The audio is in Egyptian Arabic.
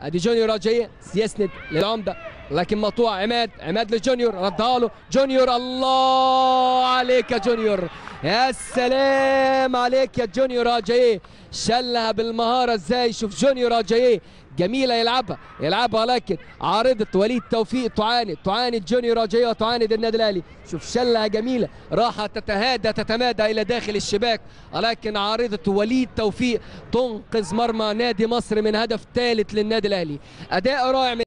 ادي جونيور رجعيه يسند للعمده لكن مقطوع عماد عماد لجونيور ردها له جونيور الله عليك يا جونيور يا سلام عليك يا جونيور رجعيه شلها بالمهاره ازاي شوف جونيور رجعيه جميله يلعبها يلعبها لكن عارضه وليد توفيق تعاند تعاند جونيور رجعيه وتعاند النادي الاهلي شوف شلها جميله راحت تتهادى تتمادى الى داخل الشباك ولكن عارضه وليد توفيق تنقذ مرمى نادي مصر من هدف ثالث للنادي الاهلي اداء رائع من